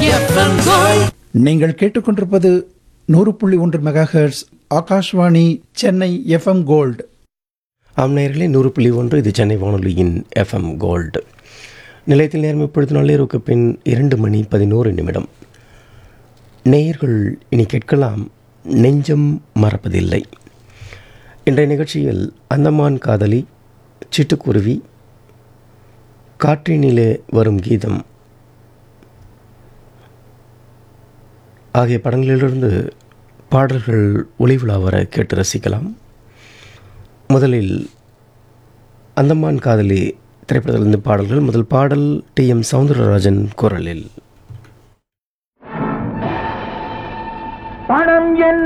FM gold நீங்கள் கேட்டுக்கொண்டிருப்பது நூறு புள்ளி ஒன்று megahertz Akashvani Chennai FM gold ஆம் நேயர்களே நூறு புள்ளி ஒன்று இது சென்னை வானொலியின் எஃப்எம் கோல்டு நிலையத்தில் நேரம் இப்பொழுது நள்ளிரவுக்கு பின் இரண்டு மணி பதினோரு நிமிடம் நேயர்கள் இனி கேட்கலாம் நெஞ்சம் மறப்பதில்லை இன்றைய நிகழ்ச்சியில் அந்தமான் காதலி சிட்டுக்குருவி காற்றினிலே வரும் கீதம் ஆகிய படங்களிலிருந்து பாடல்கள் ஒளிவிழா வர கேட்டு ரசிக்கலாம் முதலில் அந்தமான் காதலி திரைப்படத்திலிருந்து பாடல்கள் முதல் பாடல் டி எம் சவுந்தரராஜன் குரலில் பணம் என்ன